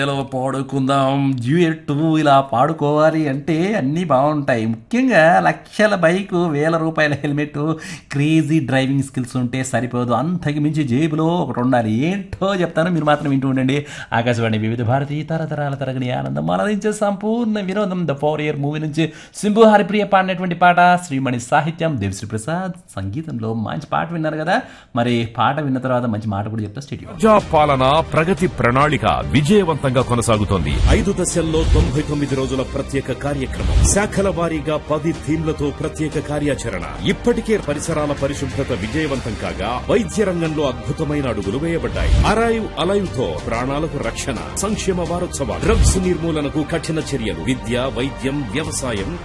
లో పాడుకుందాం డ్యూయట్ ఇలా పాడుకోవాలి అంటే అన్నీ బాగుంటాయి ముఖ్యంగా లక్షల బైక్ వేల రూపాయల హెల్మెట్ క్రేజీ డ్రైవింగ్ స్కిల్స్ ఉంటే సరిపోదు అంతకు మించి జేబులో ఒకటి ఉండాలి ఏంటో చెప్తాను మీరు మాత్రం వింటూ ఉండండి ఆకాశవాణి వివిధ భారతి తరతరాల తరగని ఆనందం అలరించే సంపూర్ణ వినోదం ద ఫోర్ ఇయర్ మూవీ నుంచి సింబు హరిప్రియ పాడినటువంటి పాట శ్రీమణి సాహిత్యం దేవిశ్రీ ప్రసాద్ సంగీతంలో మంచి పాట విన్నారు కదా మరి పాట విన్న తర్వాత మంచి మాట కూడా చెప్తా స్టేడియం ప్రజా పాలన ప్రగతి ప్రణాళిక విజయవంతంగా కొనసాగుతోంది ఐదు దశల్లో తొంభై తొమ్మిది రోజుల ప్రత్యేక కార్యక్రమం శాఖల వారీగా పది థీమ్లతో ప్రత్యేక కార్యాచరణ ఇప్పటికే పరిసరాల పరిశుభ్రత విజయవంతం కాగా వైద్య రంగంలో అద్భుతమైన అడుగులు వేయబడ్డాయి అరైవ్ అలైవ్ తో ప్రాణాలకు రక్షణ సంక్షేమ వారోత్సవాలు డ్రగ్స్ నిర్మూలనకు కఠిన చర్యలు విద్య వైద్యం వ్యవసాయం